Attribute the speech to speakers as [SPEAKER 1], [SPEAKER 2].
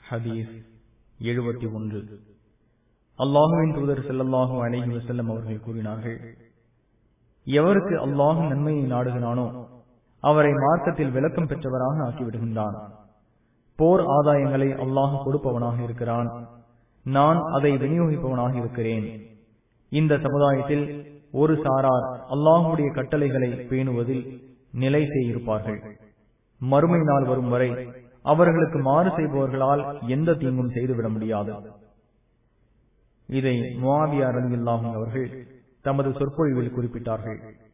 [SPEAKER 1] ஹதீஸ் எழுபத்தி ஒன்று அல்லாஹுவின் தூதர் செல்லல்லாஹு அலைஹி வசல்லம் அவர்கள் கூறினார்கள் எவருக்கு அல்லாஹு நன்மையை நாடுகிறானோ அவரை மார்க்கத்தில் விளக்கம் பெற்றவராக ஆக்கிவிடுகின்றான் போர் ஆதாயங்களை அல்லாஹ் கொடுப்பவனாக இருக்கிறான் நான் அதை விநியோகிப்பவனாக இருக்கிறேன் இந்த சமுதாயத்தில் ஒரு சாரார் அல்லாஹுடைய கட்டளைகளை பேணுவதில் நிலை செய்திருப்பார்கள் மறுமை நாள் வரும் வரை அவர்களுக்கு மாறு செய்பவர்களால் எந்த தீங்கும் செய்துவிட முடியாது இதை முவாவியார் அலில்லாஹும் அவர்கள் தமது சொற்பொழிவில் குறிப்பிட்டார்கள்